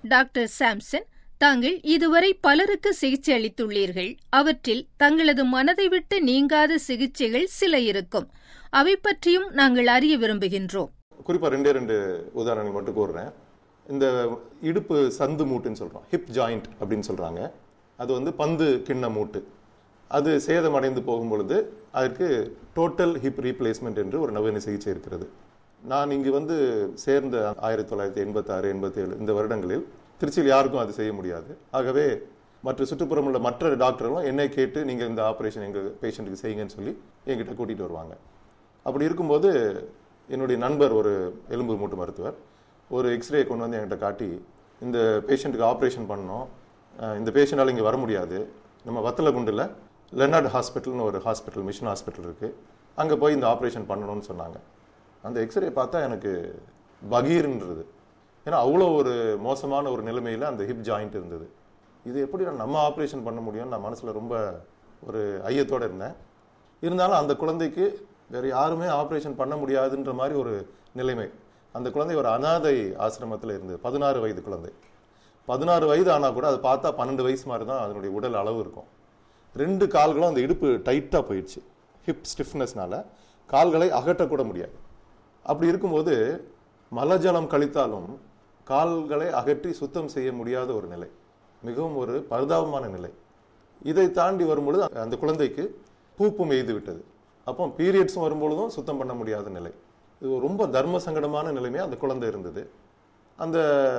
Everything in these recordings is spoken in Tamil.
டாக்டர் சாம்சன் தாங்கள் இதுவரை பலருக்கு சிகிச்சை அளித்துள்ளீர்கள் அவற்றில் தங்களது மனதை விட்டு நீங்காத சிகிச்சைகள் சில இருக்கும் அவை பற்றியும் நாங்கள் அறிய விரும்புகின்றோம் குறிப்பாக ரெண்டே ரெண்டு உதாரணங்கள் மட்டும் கூறுறேன் இந்த இடுப்பு சந்து மூட்டுன்னு சொல்கிறோம் ஹிப் ஜாயிண்ட் அப்படின்னு சொல்கிறாங்க அது வந்து பந்து கிண்ண மூட்டு அது சேதமடைந்து போகும் பொழுது அதற்கு டோட்டல் ஹிப் ரீப்ளேஸ்மெண்ட் என்று ஒரு நவீன சிகிச்சை இருக்கிறது நான் இங்கு வந்து சேர்ந்த ஆயிரத்தி தொள்ளாயிரத்தி எண்பத்தாறு எண்பத்தேழு இந்த வருடங்களில் திருச்சியில் யாருக்கும் அது செய்ய முடியாது ஆகவே மற்ற சுற்றுப்புறம் உள்ள மற்ற டாக்டர்களும் என்னை கேட்டு நீங்கள் இந்த ஆப்ரேஷன் எங்கள் பேஷண்ட்டுக்கு செய்யுங்கன்னு சொல்லி என்கிட்ட கூட்டிகிட்டு வருவாங்க அப்படி இருக்கும்போது என்னுடைய நண்பர் ஒரு எலும்பு மூட்டு மருத்துவர் ஒரு எக்ஸ்ரே கொண்டு வந்து என்கிட்ட காட்டி இந்த பேஷண்ட்டுக்கு ஆப்ரேஷன் பண்ணோம் அஹ் இந்த பேஷண்டால் இங்கே வர முடியாது நம்ம வத்தலகுண்டில் லெனார்ட் ஹாஸ்பிட்டல்னு ஒரு ஹாஸ்பிட்டல் மிஷன் ஹாஸ்பிட்டல் இருக்குது அங்கே போய் இந்த ஆப்ரேஷன் பண்ணணும்னு சொன்னாங்க அந்த எக்ஸ்ரே பார்த்தா எனக்கு பகீர்ன்றது ஏன்னா அவ்வளோ ஒரு மோசமான ஒரு நிலைமையில் அந்த ஹிப் ஜாயிண்ட் இருந்தது இது எப்படி நான் நம்ம ஆப்ரேஷன் பண்ண முடியும்னு நான் மனசில் ரொம்ப ஒரு ஐயத்தோடு இருந்தேன் இருந்தாலும் அந்த குழந்தைக்கு வேறு யாருமே ஆப்ரேஷன் பண்ண முடியாதுன்ற மாதிரி ஒரு நிலைமை அந்த குழந்தை ஒரு அனாதை ஆசிரமத்தில் இருந்தது பதினாறு வயது குழந்தை பதினாறு வயது ஆனால் கூட அது பார்த்தா பன்னெண்டு வயசு மாதிரி தான் அதனுடைய உடல் அளவு இருக்கும் ரெண்டு கால்களும் அந்த இடுப்பு டைட்டாக போயிடுச்சு ஹிப் ஸ்டிஃப்னஸ்னால கால்களை அகற்றக்கூட முடியாது அப்படி இருக்கும்போது மலஜலம் கழித்தாலும் கால்களை அகற்றி சுத்தம் செய்ய முடியாத ஒரு நிலை மிகவும் ஒரு பரிதாபமான நிலை இதை தாண்டி வரும்பொழுது அந்த குழந்தைக்கு பூப்பும் எய்து விட்டது அப்போ பீரியட்ஸும் வரும்பொழுதும் சுத்தம் பண்ண முடியாத நிலை இது ஒரு ரொம்ப தர்ம சங்கடமான நிலைமையாக அந்த குழந்தை இருந்தது அந்த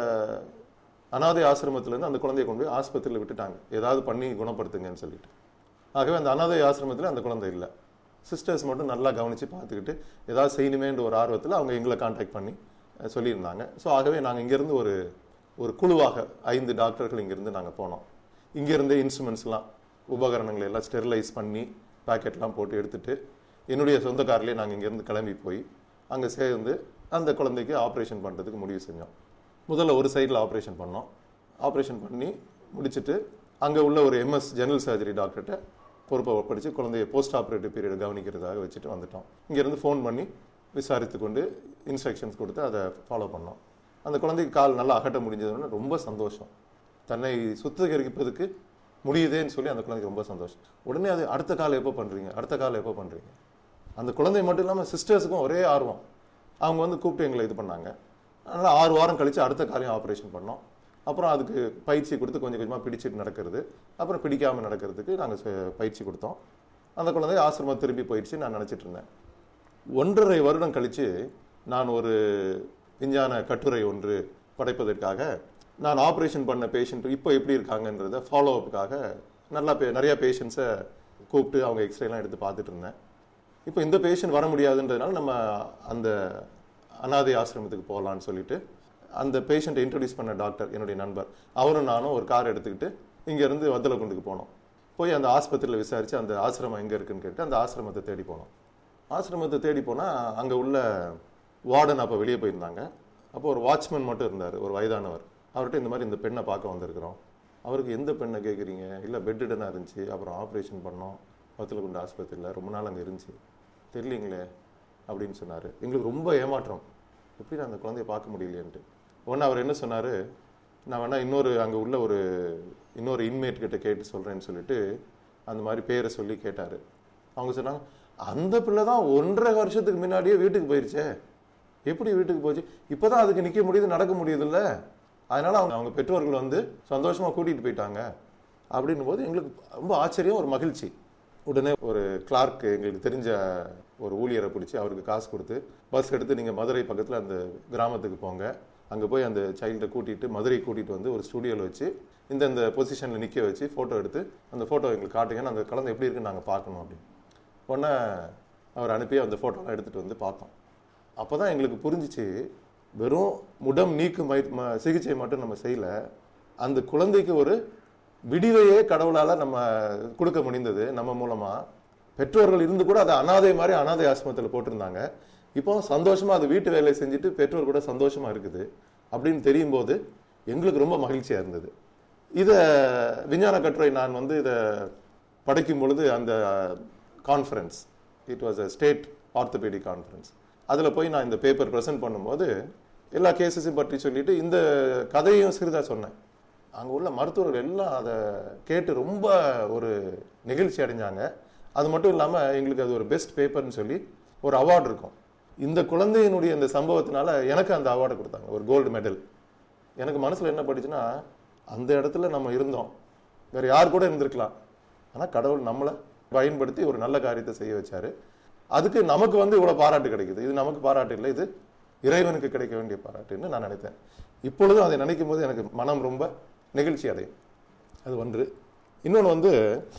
அனாதை ஆசிரமத்திலேருந்து அந்த குழந்தையை கொண்டு போய் ஆஸ்பத்திரியில் விட்டுட்டாங்க ஏதாவது பண்ணி குணப்படுத்துங்கன்னு சொல்லிட்டு ஆகவே அந்த அனாதை ஆசிரமத்தில் அந்த குழந்தை இல்லை சிஸ்டர்ஸ் மட்டும் நல்லா கவனித்து பார்த்துக்கிட்டு ஏதாவது செய்யணுமேன்ற ஒரு ஆர்வத்தில் அவங்க எங்களை காண்டாக்ட் பண்ணி அஹ், சொல்லியிருந்தாங்க ஸோ ஆகவே நாங்கள் இங்கேருந்து ஒரு ஒரு குழுவாக ஐந்து டாக்டர்கள் இங்கேருந்து நாங்கள் போனோம் இங்கேருந்தே இன்ஸ்ட்ருமெண்ட்ஸ்லாம் உபகரணங்களை எல்லாம் ஸ்டெரிலைஸ் பண்ணி பேக்கெட்லாம் போட்டு எடுத்துட்டு என்னுடைய சொந்த கார்லேயே நாங்கள் இங்கேருந்து கிளம்பி போய் அங்கே சேர்ந்து அந்த குழந்தைக்கு ஆப்ரேஷன் பண்ணுறதுக்கு முடிவு செஞ்சோம் முதல்ல ஒரு சைடில் ஆப்ரேஷன் பண்ணோம் ஆப்ரேஷன் பண்ணி முடிச்சுட்டு அங்கே உள்ள ஒரு எம்எஸ் ஜெனரல் சர்ஜரி டாக்டர்கிட்ட பொறுப்பை ஒப்படைச்சு குழந்தைய போஸ்ட் ஆப்ரேட்டிவ் பீரியட் கவனிக்கிறதுக்காக வச்சுட்டு வந்துட்டோம் இங்கேருந்து ஃபோன் பண்ணி விசாரித்து கொண்டு இன்ஸ்ட்ரக்ஷன்ஸ் கொடுத்து அதை ஃபாலோ பண்ணோம் அந்த குழந்தைக்கு கால் நல்லா அகட்ட முடிஞ்சதுன்னு ரொம்ப சந்தோஷம் தன்னை சுத்திகரிப்பதற்கு முடியுதேன்னு சொல்லி அந்த குழந்தைக்கு ரொம்ப சந்தோஷம் உடனே அது அடுத்த கால் எப்போ பண்ணுறீங்க அடுத்த கால் எப்போ பண்ணுறீங்க அந்த குழந்தை மட்டும் இல்லாமல் சிஸ்டர்ஸுக்கும் ஒரே ஆர்வம் அவங்க வந்து கூப்பிட்டு எங்களை இது பண்ணாங்க அதனால் ஆறு வாரம் கழித்து அடுத்த காலையும் ஆப்ரேஷன் பண்ணோம் அப்புறம் அதுக்கு பயிற்சி கொடுத்து கொஞ்சம் கொஞ்சமாக பிடிச்சிட்டு நடக்கிறது அப்புறம் பிடிக்காமல் நடக்கிறதுக்கு நாங்கள் பயிற்சி கொடுத்தோம் அந்த குழந்தை ஆசிரமம் திரும்பி போயிடுச்சு நான் நினச்சிட்டு இருந்தேன் ஒன்றரை வருடம் கழித்து நான் ஒரு விஞ்ஞான கட்டுரை ஒன்று படைப்பதற்காக நான் ஆப்ரேஷன் பண்ண பேஷண்ட் இப்போ எப்படி இருக்காங்கன்றத ஃபாலோ அப்புக்காக நல்லா பே நிறைய பேஷண்ட்ஸை கூப்பிட்டு அவங்க எக்ஸ்ரேலாம் எடுத்து பார்த்துட்டு இருந்தேன் இப்போ இந்த பேஷண்ட் வர முடியாதுன்றதுனால நம்ம அந்த அனாதை ஆசிரமத்துக்கு போகலான்னு சொல்லிட்டு அந்த பேஷண்ட்டை இன்ட்ரடியூஸ் பண்ண டாக்டர் என்னுடைய நண்பர் அவரும் நானும் ஒரு கார் எடுத்துக்கிட்டு இங்கேருந்து வத்தலகுண்டுக்கு போனோம் போய் அந்த ஆஸ்பத்திரியில் விசாரித்து அந்த ஆசிரமம் எங்கே இருக்குன்னு கேட்டு அந்த ஆசிரமத்தை தேடி போனோம் ஆசிரமத்தை தேடி போனால் அங்கே உள்ள வார்டன் அப்போ வெளியே போயிருந்தாங்க அப்போ ஒரு வாட்ச்மேன் மட்டும் இருந்தார் ஒரு வயதானவர் அவர்கிட்ட இந்த மாதிரி இந்த பெண்ணை பார்க்க வந்திருக்கிறோம் அவருக்கு எந்த பெண்ணை கேட்குறீங்க இல்லை பெட்டுடனாக இருந்துச்சு அப்புறம் ஆப்ரேஷன் பண்ணோம் வத்தலகுண்டு ஆஸ்பத்திரியில் ரொம்ப நாள் அங்கே இருந்துச்சு தெரியலீங்களே அப்படின்னு சொன்னார் எங்களுக்கு ரொம்ப ஏமாற்றம் எப்படி நான் அந்த குழந்தைய பார்க்க முடியலையேன்ட்டு உடனே அவர் என்ன சொன்னார் நான் வேணா இன்னொரு அங்கே உள்ள ஒரு இன்னொரு இன்மேட் கிட்ட கேட்டு சொல்கிறேன்னு சொல்லிட்டு அந்த மாதிரி பேரை சொல்லி கேட்டார் அவங்க சொன்னாங்க அந்த பிள்ளை தான் ஒன்றரை வருஷத்துக்கு முன்னாடியே வீட்டுக்கு போயிருச்சே எப்படி வீட்டுக்கு போச்சு இப்போதான் அதுக்கு நிற்க முடியுது நடக்க முடியுதுல்ல அதனால அவங்க அவங்க பெற்றோர்கள் வந்து சந்தோஷமா கூட்டிட்டு போயிட்டாங்க அப்படின்னும் போது எங்களுக்கு ரொம்ப ஆச்சரியம் ஒரு மகிழ்ச்சி உடனே ஒரு கிளார்க் எங்களுக்கு தெரிஞ்ச ஒரு ஊழியரை பிடிச்சி அவருக்கு காசு கொடுத்து பஸ் எடுத்து நீங்கள் மதுரை பக்கத்தில் அந்த கிராமத்துக்கு போங்க அங்கே போய் அந்த சைல்டை கூட்டிட்டு மதுரை கூட்டிட்டு வந்து ஒரு ஸ்டுடியோவில் வச்சு இந்த இந்த பொசிஷனில் நிற்க வச்சு ஃபோட்டோ எடுத்து அந்த ஃபோட்டோ எங்களுக்கு காட்டுங்கன்னு அந்த குழந்தை எப்படி இருக்குன்னு நாங்கள் பார்க்கணும் அப்படின்னு உடனே அவர் அனுப்பி அந்த ஃபோட்டோலாம் எடுத்துகிட்டு வந்து பார்த்தோம் அப்போ தான் எங்களுக்கு புரிஞ்சிச்சு வெறும் முடம் நீக்கும் மை ம- சிகிச்சை மட்டும் நம்ம செய்யல அந்த குழந்தைக்கு ஒரு விடிவையே கடவுளால் நம்ம கொடுக்க முடிந்தது நம்ம மூலமாக பெற்றோர்கள் இருந்து கூட அதை அனாதை மாதிரி அனாதை ஆசிரமத்தில் போட்டிருந்தாங்க இப்போ சந்தோஷமா அது வீட்டு வேலையை செஞ்சுட்டு பெற்றோர் கூட சந்தோஷமா இருக்குது அப்படின்னு தெரியும் போது எங்களுக்கு ரொம்ப மகிழ்ச்சியா இருந்தது இதை விஞ்ஞான கட்டுரை நான் வந்து இதை படைக்கும் பொழுது அந்த conference it was a state orthopaedic conference அதில் போய் நான் இந்த பேப்பர் ப்ரெசென்ட் பண்ணும்போது எல்லா கேசஸையும் பற்றி சொல்லிட்டு இந்த கதையும் சிறிதா சொன்னேன் அங்கே உள்ள மருத்துவர்கள் எல்லாம் அதை கேட்டு ரொம்ப ஒரு நெகிழ்ச்சி அடைஞ்சாங்க அது மட்டும் இல்லாமல் எங்களுக்கு அது ஒரு பெஸ்ட் பேப்பர்னு சொல்லி ஒரு அவார்டு இருக்கும் இந்த குழந்தையினுடைய இந்த சம்பவத்தினால எனக்கு அந்த அவார்டு கொடுத்தாங்க ஒரு கோல்டு மெடல் எனக்கு மனசில் என்ன படிச்சுன்னா அந்த இடத்துல நம்ம இருந்தோம் வேற யார் கூட இருந்திருக்கலாம் ஆனால் கடவுள் நம்மளை பயன்படுத்தி ஒரு நல்ல காரியத்தை செய்ய வச்சாரு அதுக்கு நமக்கு வந்து இவ்வளோ பாராட்டு கிடைக்குது இது நமக்கு பாராட்டு இல்லை இது இறைவனுக்கு கிடைக்க வேண்டிய பாராட்டுன்னு நான் நினைத்தேன் இப்பொழுதும் அதை நினைக்கும் போது எனக்கு மனம் ரொம்ப நெகிழ்ச்சி அடையும் அது ஒன்று இன்னொன்று வந்து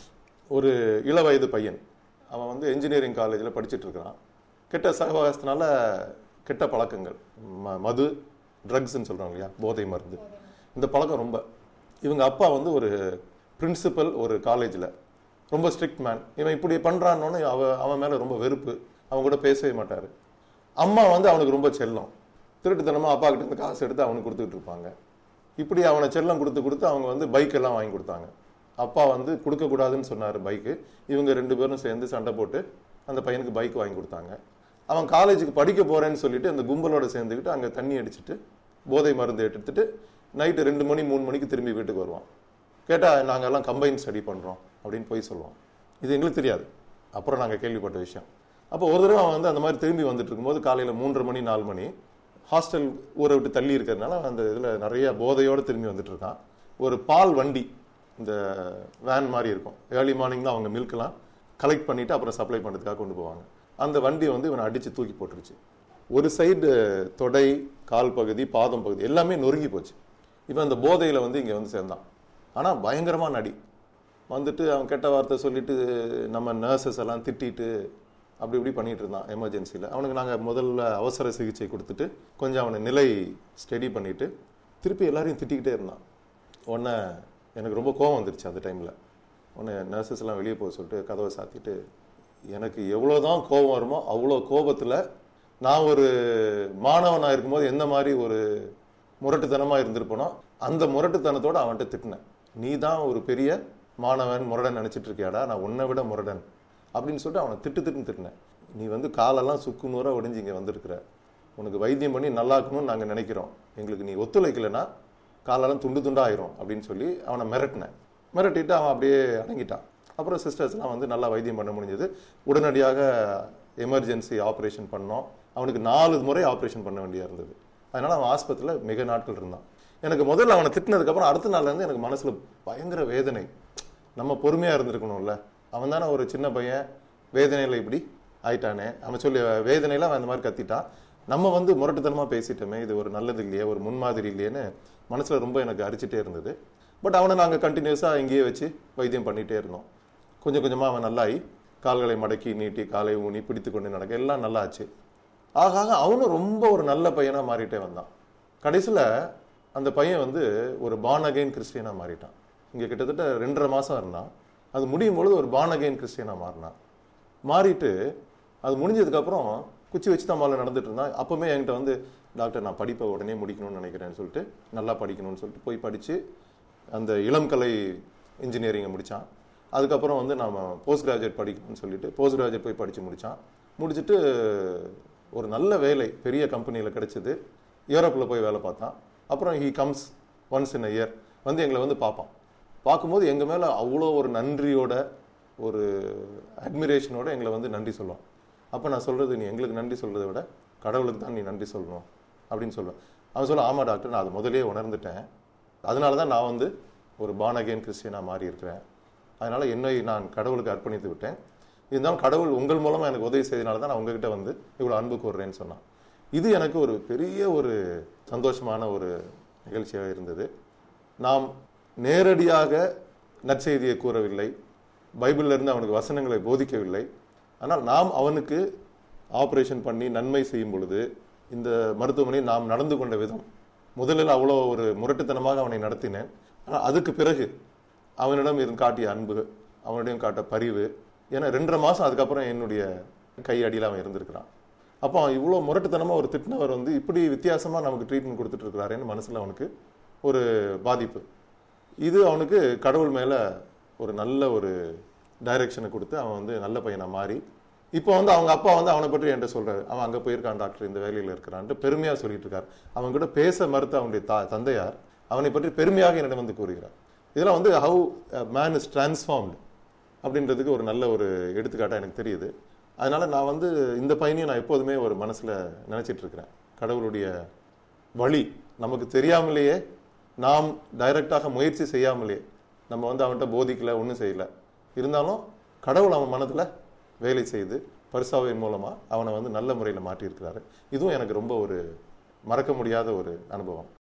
ஒரு இளவயது பையன் அவன் வந்து இன்ஜினியரிங் காலேஜில் படிச்சுட்டு இருக்கிறான் கெட்ட சகவாசத்தினால கெட்ட பழக்கங்கள் ம மது ட்ரக்ஸ்ன்னு சொல்கிறாங்க இல்லையா போதை மருந்து இந்த பழக்கம் ரொம்ப இவங்க அப்பா வந்து ஒரு பிரின்சிபல் ஒரு காலேஜில் ரொம்ப ஸ்ட்ரிக்ட் மேன் இவன் இப்படி பண்ணுறான்னு அவ அவன் மேலே ரொம்ப வெறுப்பு அவன் கூட பேசவே மாட்டார் அம்மா வந்து அவனுக்கு ரொம்ப செல்லம் திருட்டுத்தனமாக அப்பா கிட்ட இருந்து காசு எடுத்து அவனுக்கு கொடுத்துட்டு இருப்பாங்க இப்படி அவனை செல்லம் கொடுத்து கொடுத்து அவங்க வந்து பைக் எல்லாம் வாங்கி கொடுத்தாங்க அப்பா வந்து கொடுக்கக்கூடாதுன்னு சொன்னார் பைக்கு இவங்க ரெண்டு பேரும் சேர்ந்து சண்டை போட்டு அந்த பையனுக்கு பைக் வாங்கி கொடுத்தாங்க அவன் காலேஜுக்கு படிக்க போறேன்னு சொல்லிட்டு அந்த கும்பலோட சேர்ந்துக்கிட்டு அங்கே தண்ணி அடிச்சிட்டு போதை மருந்து எடுத்துட்டு நைட்டு ரெண்டு மணி மூணு மணிக்கு திரும்பி வீட்டுக்கு வருவான் கேட்டால் நாங்கள் எல்லாம் கம்பைன் ஸ்டடி பண்ணுறோம் அப்படின்னு போய் சொல்லுவோம் இது எங்களுக்கு தெரியாது அப்புறம் நாங்கள் கேள்விப்பட்ட விஷயம் அப்போ ஒரு தடவை அவன் வந்து அந்த மாதிரி திரும்பி வந்துட்டு இருக்கும்போது காலையில் மூன்றரை மணி நாலு மணி ஹாஸ்டல் ஊரை விட்டு தள்ளி இருக்கிறதுனால அவன் அந்த இதில் நிறைய போதையோடு திரும்பி வந்துட்டு இருக்கான் ஒரு பால் வண்டி இந்த வேன் மாதிரி இருக்கும் ஏர்லி மார்னிங் தான் அவங்க மில்க்லாம் கலெக்ட் பண்ணிட்டு அப்புறம் சப்ளை பண்ணுறதுக்காக கொண்டு போவாங்க அந்த வண்டி வந்து இவனை அடித்து தூக்கி போட்டுருச்சு ஒரு சைடு தொடை கால் பகுதி பாதம் பகுதி எல்லாமே நொறுங்கி போச்சு இவன் அந்த போதையில் வந்து இங்கே வந்து சேர்ந்தான் ஆனால் பயங்கரமாக நடி வந்துட்டு அவன் கெட்ட வார்த்தை சொல்லிட்டு நம்ம நர்சஸ் எல்லாம் திட்டிட்டு அப்படி இப்படி பண்ணிட்டு இருந்தான் எமர்ஜென்சியில் அவனுக்கு நாங்கள் முதல்ல அவசர சிகிச்சை கொடுத்துட்டு கொஞ்சம் அவனை நிலை ஸ்டடி பண்ணிட்டு திருப்பி எல்லாரையும் திட்டிக்கிட்டே இருந்தான் உடனே எனக்கு ரொம்ப கோவம் வந்துருச்சு அந்த டைமில் உடனே நர்சஸ் எல்லாம் வெளியே போக சொல்லிட்டு கதவை சாத்திட்டு எனக்கு எவ்வளோதான் கோபம் வருமோ அவ்வளோ கோபத்தில் நான் ஒரு மாணவனாக இருக்கும்போது எந்த மாதிரி ஒரு முரட்டுத்தனமாக இருந்திருப்பனோ அந்த முரட்டுத்தனத்தோட அவன்கிட்ட திட்டினேன் நீ தான் ஒரு பெரிய மாணவன் முரடன் நினச்சிட்டு இருக்கியாடா நான் உன்னை விட முரடன் அப்படின்னு சொல்லிட்டு அவனை திட்டு திட்டுன்னு திட்டினேன் நீ வந்து காலெல்லாம் சுக்கு நூறாக ஒடிஞ்சு இங்கே வந்திருக்கிற உனக்கு வைத்தியம் பண்ணி நல்லாக்கணும்னு நாங்கள் நினைக்கிறோம் எங்களுக்கு நீ ஒத்துழைக்கலைன்னா காலெல்லாம் துண்டு துண்டாயிரும் அப்படின்னு சொல்லி அவனை மிரட்டினேன் மிரட்டிட்டு அவன் அப்படியே அடங்கிட்டான் அப்புறம் சிஸ்டர்ஸ்லாம் வந்து நல்லா வைத்தியம் பண்ண முடிஞ்சது உடனடியாக எமர்ஜென்சி ஆப்ரேஷன் பண்ணோம் அவனுக்கு நாலு முறை ஆப்ரேஷன் பண்ண வேண்டியா இருந்தது அதனால அவன் ஆஸ்பத்திரியில் மிக நாட்கள் இருந்தான் எனக்கு முதல்ல அவனை திட்டினதுக்கப்புறம் அடுத்த நாள்ல இருந்து எனக்கு மனசுல பயங்கர வேதனை நம்ம பொறுமையா இருந்திருக்கணும்ல அவன் தானே ஒரு சின்ன பையன் வேதனையில இப்படி ஆயிட்டானே அவன் சொல்லி வேதனையில அவன் அந்த மாதிரி கத்திட்டான் நம்ம வந்து முரட்டுத்தனமா பேசிட்டோமே இது ஒரு நல்லது இல்லையே ஒரு முன்மாதிரி இல்லையேன்னு மனசுல ரொம்ப எனக்கு அரிச்சிட்டே இருந்தது பட் அவனை நாங்கள் கண்டினியூஸாக இங்கேயே வச்சு வைத்தியம் பண்ணிட்டே இருந்தோம் கொஞ்சம் கொஞ்சமாக அவன் நல்லாயி கால்களை மடக்கி நீட்டி காலை ஊனி பிடித்து கொண்டு நடக்க எல்லாம் நல்லாச்சு ஆக ஆக அவனும் ரொம்ப ஒரு நல்ல பையனா மாறிட்டே வந்தான் கடைசியில் அந்த பையன் வந்து ஒரு பான் அகைன் கிறிஸ்டியனா மாறிட்டான் இங்கே கிட்டத்தட்ட ரெண்டரை மாசம் இருந்தான் அது முடியும் பொழுது ஒரு பான் அகைன் கிறிஸ்டியனா மாறினான் மாறிட்டு அது முடிஞ்சதுக்கப்புறம் குச்சி வச்சு தான் முதல்ல நடந்துட்டு இருந்தான் அப்பவுமே என்கிட்ட வந்து டாக்டர் நான் படிப்பை உடனே முடிக்கணும்னு நினைக்கிறேன்னு சொல்லிட்டு நல்லா படிக்கணும்னு சொல்லிட்டு போய் படித்து அந்த இளம் கலை இன்ஜினியரிங்கை முடித்தான் அதுக்கப்புறம் வந்து நாம போஸ்ட் கிராஜுவேட் படிக்கணும்னு சொல்லிட்டு போஸ்ட் கிராஜுவேட் போய் படித்து முடித்தான் முடிச்சுட்டு ஒரு நல்ல வேலை பெரிய கம்பெனியில் கிடைச்சது யூரோப்பில் போய் வேலை பார்த்தான் அப்புறம் he comes once in year வந்து எங்களை வந்து பார்ப்பான் பார்க்கும்போது எங்கள் மேலே அவ்வளோ ஒரு நன்றியோட ஒரு அட்மிரேஷனோட எங்களை வந்து நன்றி சொல்லுவான் அப்போ நான் சொல்கிறது நீ எங்களுக்கு நன்றி சொல்கிறத விட கடவுளுக்கு தான் நீ நன்றி சொல்லணும் அப்படின்னு சொல்லுவேன் அவன் சொல்ல ஆமாம் டாக்டர் நான் அது முதலே உணர்ந்துட்டேன் அதனால தான் நான் வந்து ஒரு பானகேன் கிறிஸ்டியனாக மாறி இருக்கிறேன் அதனால் என்னை நான் கடவுளுக்கு அர்ப்பணித்து விட்டேன் இருந்தாலும் கடவுள் உங்கள் மூலமாக எனக்கு உதவி செய்தனால தான் நான் உங்ககிட்ட வந்து இவ்வளோ அன்பு கூறுறேன்னு சொன்னான் இது எனக்கு ஒரு பெரிய ஒரு சந்தோஷமான ஒரு நிகழ்ச்சியாக இருந்தது நாம் நேரடியாக நற்செய்தியை கூறவில்லை பைபிள்ல இருந்து அவனுக்கு வசனங்களை போதிக்கவில்லை ஆனால் நாம் அவனுக்கு ஆபரேஷன் பண்ணி நன்மை செய்யும் பொழுது இந்த மருத்துவமனையில் நாம் நடந்து கொண்ட விதம் முதலில் அவ்வளோ ஒரு முரட்டுத்தனமாக அவனை நடத்தினேன் ஆனால் அதுக்கு பிறகு அவனிடம் இருந்து காட்டிய அன்பு அவனிடம் காட்ட பரிவு ஏன்னா ரெண்டரை மாதம் அதுக்கப்புறம் என்னுடைய கையடியில் அவன் இருந்திருக்கிறான் அப்போ அவன் இவ்வளோ முரட்டுத்தனமாக ஒரு திட்டினவர் வந்து இப்படி வித்தியாசமாக நமக்கு ட்ரீட்மெண்ட் கொடுத்துட்டு இருக்கிறாருன்னு மனசில் அவனுக்கு ஒரு பாதிப்பு இது அவனுக்கு கடவுள் மேலே ஒரு நல்ல ஒரு டைரக்ஷனை கொடுத்து அவன் வந்து நல்ல பையனை மாறி இப்போ வந்து அவங்க அப்பா வந்து அவனை பற்றி என்கிட்ட சொல்றாரு அவன் அங்க போயிருக்கான் டாக்டர் இந்த வேலையில இருக்கிறான்ட்டு பெருமையா சொல்லிட்டு இருக்கார் அவன் கூட பேச மறுத்த அவனுடைய தா தந்தையார் அவனை பற்றி பெருமையாக என்னிடம் வந்து கூறுகிறார் இதெல்லாம் வந்து ஹவு மேன் இஸ் டிரான்ஸ்ஃபார்ம்டு அப்படின்றதுக்கு ஒரு நல்ல ஒரு எடுத்துக்காட்டாக எனக்கு தெரியுது அதனால நான் வந்து இந்த பையனையும் நான் எப்போதுமே ஒரு மனசுல நினைச்சிட்டு இருக்கிறேன் கடவுளுடைய வழி நமக்கு தெரியாமலேயே நாம் டைரக்டாக முயற்சி செய்யாமலே நம்ம வந்து அவன்கிட்ட போதிக்கல ஒன்றும் செய்யல இருந்தாலும் கடவுள் அவன் மனதுல வேலை செய்து பரிசாவின் மூலமா அவனை வந்து நல்ல முறையில் மாற்றியிருக்கிறாரு இதுவும் எனக்கு ரொம்ப ஒரு மறக்க முடியாத ஒரு அனுபவம்